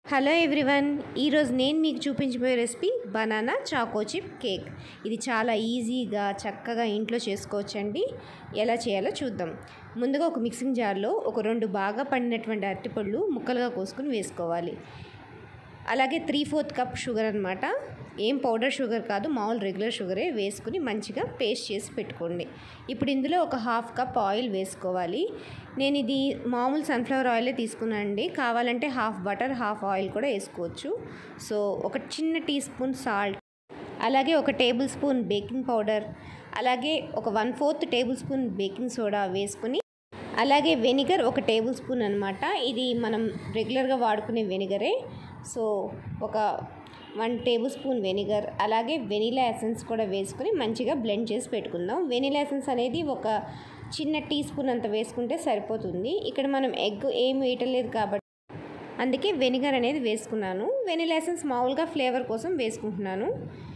hello everyone ఈరోజు నేను మీకు చూపించబోయే recipe banana choco chip cake ఇది చాలా ఈజీగా చక్కగా ఇంట్లో చేసుకోవచ్చండి ఎలా చేయాలో చూద్దాం ముందుగా ఒక మిక్సింగ్ జార్లో ఒక రెండు బాగా పండినటువంటి అరటిపళ్ళు ముక్కలుగా కోసుకుని వేసుకోవాలి అలాగే త్రీ ఫోర్త్ కప్ షుగర్ అనమాట ఏం పౌడర్ షుగర్ కాదు మామూలు రెగ్యులర్ షుగరే వేసుకుని మంచిగా పేస్ట్ చేసి పెట్టుకోండి ఇప్పుడు ఇందులో ఒక హాఫ్ కప్ ఆయిల్ వేసుకోవాలి నేను ఇది మామూలు సన్ఫ్లవర్ ఆయిలే తీసుకున్నానండి కావాలంటే హాఫ్ బటర్ హాఫ్ ఆయిల్ కూడా వేసుకోవచ్చు సో ఒక చిన్న టీ స్పూన్ సాల్ట్ అలాగే ఒక టేబుల్ స్పూన్ బేకింగ్ పౌడర్ అలాగే ఒక one fourth tablespoon baking soda వేసుకుని అలాగే వెనిగర్ ఒక టేబుల్ స్పూన్ అనమాట ఇది మనం రెగ్యులర్గా వాడుకునే వెనిగరే సో ఒక వన్ టేబుల్ స్పూన్ వెనిగర్ అలాగే వెనిలా ఎసెన్స్ కూడా వేసుకొని మంచిగా బ్లెండ్ చేసి పెట్టుకుందాం వెనిలా ఎసెన్స్ అనేది ఒక చిన్న టీ స్పూన్ అంత వేసుకుంటే సరిపోతుంది ఇక్కడ మనం ఎగ్ ఏం వేయటలేదు కాబట్టి అందుకే వెనిగర్ అనేది వేసుకున్నాను వెనిలా ఎసెన్స్ మామూలుగా ఫ్లేవర్ కోసం వేసుకుంటున్నాను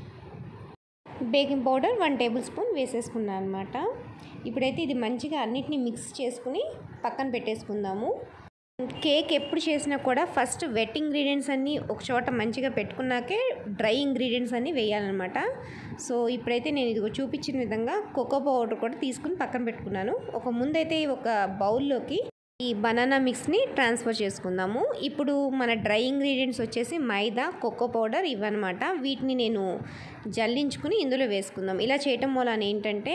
baking powder one tablespoon వేసేసుకున్నాను అనమాట ఇప్పుడైతే ఇది మంచిగా అన్నిటినీ మిక్స్ చేసుకుని పక్కన పెట్టేసుకుందాము కేక్ ఎప్పుడు చేసినా కూడా ఫస్ట్ వెట్ ఇంగ్రీడియంట్స్ అన్నీ ఒక చోట మంచిగా పెట్టుకున్నాకే డ్రై ఇంగ్రీడియంట్స్ అన్నీ వేయాలన్నమాట సో ఇప్పుడైతే నేను ఇదిగో చూపించిన విధంగా కోకో పౌడర్ కూడా తీసుకుని పక్కన పెట్టుకున్నాను ఒక ముందైతే ఒక బౌల్లోకి ఈ బనానా మిక్స్ని ట్రాన్స్ఫర్ చేసుకుందాము ఇప్పుడు మన డ్రై ఇంగ్రీడియంట్స్ వచ్చేసి మైదా కోకో పౌడర్ ఇవన్నమాట వీటిని నేను జల్లించుకుని ఇందులో వేసుకుందాం ఇలా చేయటం వలన ఏంటంటే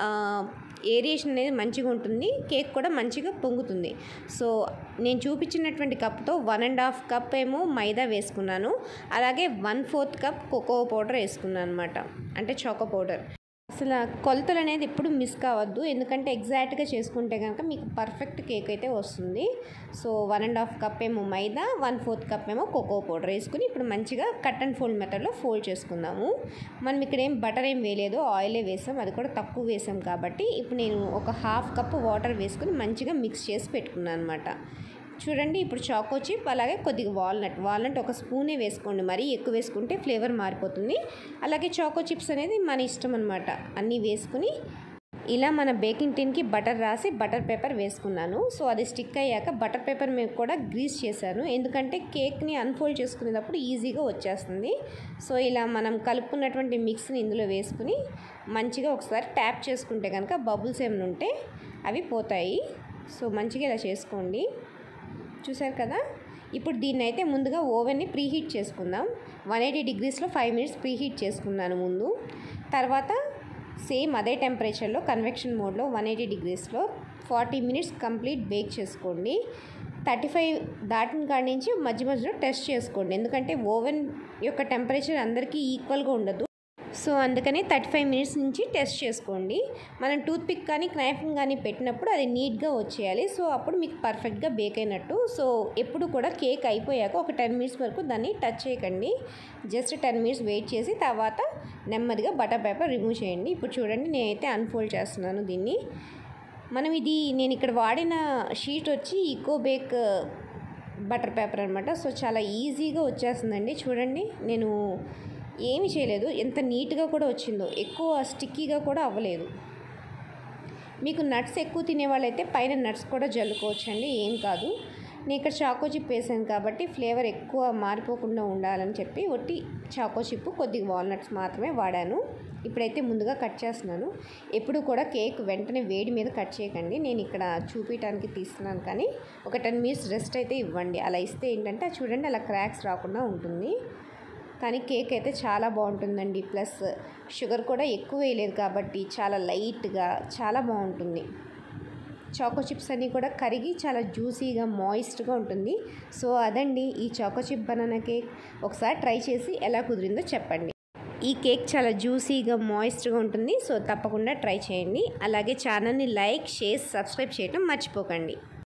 ఏరియేషన్ అనేది మంచిగా ఉంటుంది కేక్ కూడా మంచిగా పొంగుతుంది సో నేను చూపించినటువంటి కప్తో వన్ అండ్ హాఫ్ కప్ ఏమో మైదా వేసుకున్నాను అలాగే one fourth cup cocoa powder వేసుకున్నాను అనమాట అంటే చోకో పౌడర్ అసలు కొలతలు అనేది ఎప్పుడు మిస్ కావద్దు ఎందుకంటే ఎగ్జాక్ట్గా చేసుకుంటే కనుక మీకు పర్ఫెక్ట్ కేక్ అయితే వస్తుంది so one and half cup ఏమో మైదా వన్ ఫోర్త్ కప్ ఏమో కోకో పౌడర్ వేసుకుని ఇప్పుడు మంచిగా కట్ అండ్ ఫోల్డ్ మెథడ్లో ఫోల్డ్ చేసుకుందాము మనం ఇక్కడ ఏం బటర్ ఏం వేయలేదు ఆయిలే వేసాం అది కూడా తక్కువ వేసాం కాబట్టి ఇప్పుడు నేను ఒక హాఫ్ కప్ వాటర్ వేసుకుని మంచిగా మిక్స్ చేసి పెట్టుకున్నాను అనమాట చూడండి ఇప్పుడు చాకో చిప్ అలాగే కొద్దిగా వాల్నట్ వాల్నట్ ఒక స్పూనే వేసుకోండి మరీ ఎక్కువ వేసుకుంటే ఫ్లేవర్ మారిపోతుంది అలాగే చాకో చిప్స్ అనేది మన ఇష్టం అనమాట అన్నీ వేసుకుని ఇలా మన బేకింగ్ టిన్కి బటర్ రాసి బటర్ పేపర్ వేసుకున్నాను సో అది స్టిక్ అయ్యాక బటర్ పేపర్ మీద కూడా గ్రీస్ చేశాను ఎందుకంటే కేక్ని అన్ఫోల్డ్ చేసుకునేటప్పుడు ఈజీగా వచ్చేస్తుంది సో ఇలా మనం కలుపుకున్నటువంటి మిక్స్ని ఇందులో వేసుకుని మంచిగా ఒకసారి ట్యాప్ చేసుకుంటే కనుక బబుల్స్ ఏమైనా ఉంటే అవి పోతాయి సో మంచిగా ఇలా చేసుకోండి చూసారు కదా ఇప్పుడు దీన్ని అయితే ముందుగా ఓవెన్ని ప్రీహీట్ చేసుకుందాం వన్ ఎయిటీ డిగ్రీస్లో ఫైవ్ మినిట్స్ ప్రీహీట్ చేసుకున్నాను ముందు తర్వాత సేమ్ అదే టెంపరేచర్లో కన్వెక్షన్ మోడ్లో వన్ ఎయిటీ డిగ్రీస్లో ఫార్టీ మినిట్స్ కంప్లీట్ బేక్ చేసుకోండి థర్టీ ఫైవ్ దాటిన కాడి నుంచి మధ్య మధ్యలో టెస్ట్ చేసుకోండి ఎందుకంటే ఓవెన్ యొక్క టెంపరేచర్ అందరికీ ఈక్వల్గా ఉండదు సో అందుకని థర్టీ ఫైవ్ మినిట్స్ నుంచి టెస్ట్ చేసుకోండి మనం టూత్ పిక్ కానీ knifing కానీ పెట్టినప్పుడు అది నీట్గా వచ్చేయాలి సో అప్పుడు మీకు పర్ఫెక్ట్గా బేక్ అయినట్టు సో ఎప్పుడు కూడా కేక్ అయిపోయాక ఒక టెన్ మినిట్స్ వరకు దాన్ని టచ్ చేయకండి జస్ట్ టెన్ మినిట్స్ వెయిట్ చేసి తర్వాత నెమ్మదిగా బటర్ పేపర్ రిమూవ్ చేయండి ఇప్పుడు చూడండి నేనైతే అన్ఫోల్డ్ చేస్తున్నాను దీన్ని మనం ఇది నేను ఇక్కడ వాడిన షీట్ వచ్చి ఈకో బేక్ బటర్ పేపర్ అనమాట సో చాలా ఈజీగా వచ్చేస్తుందండి చూడండి నేను ఏమి చేయలేదు ఎంత నీట్గా కూడా వచ్చిందో ఎక్కువ స్టిక్కీగా కూడా అవ్వలేదు మీకు నట్స్ ఎక్కువ తినే వాళ్ళైతే పైన నట్స్ కూడా జల్లుకోవచ్చండి ఏం కాదు నేను ఇక్కడ చాకో చిప్ వేసాను కాబట్టి ఫ్లేవర్ ఎక్కువ మారిపోకుండా ఉండాలని చెప్పి ఒట్టి చాకో చిప్ కొద్దిగా వాల్నట్స్ మాత్రమే వాడాను ఇప్పుడైతే ముందుగా కట్ చేస్తున్నాను ఎప్పుడు కూడా కేక్ వెంటనే వేడి మీద కట్ చేయకండి నేను ఇక్కడ చూపించడానికి తీస్తున్నాను కానీ ఒక టెన్ మినిట్స్ రెస్ట్ అయితే ఇవ్వండి అలా ఇస్తే ఏంటంటే చూడండి అలా క్రాక్స్ రాకుండా ఉంటుంది కానీ కేక్ అయితే చాలా బాగుంటుందండి ప్లస్ షుగర్ కూడా ఎక్కువ వేయలేదు కాబట్టి చాలా లైట్గా చాలా బాగుంటుంది చాకో చిప్స్ అన్నీ కూడా కరిగి చాలా జ్యూసీగా మాయిస్ట్గా ఉంటుంది సో అదండి ఈ చాకో చిప్ బనానా కేక్ ఒకసారి ట్రై చేసి ఎలా కుదిరిందో చెప్పండి ఈ కేక్ చాలా జ్యూసీగా మాయిస్ట్గా ఉంటుంది సో తప్పకుండా ట్రై చేయండి అలాగే ఛానల్ని లైక్ షేర్ సబ్స్క్రైబ్ చేయడం మర్చిపోకండి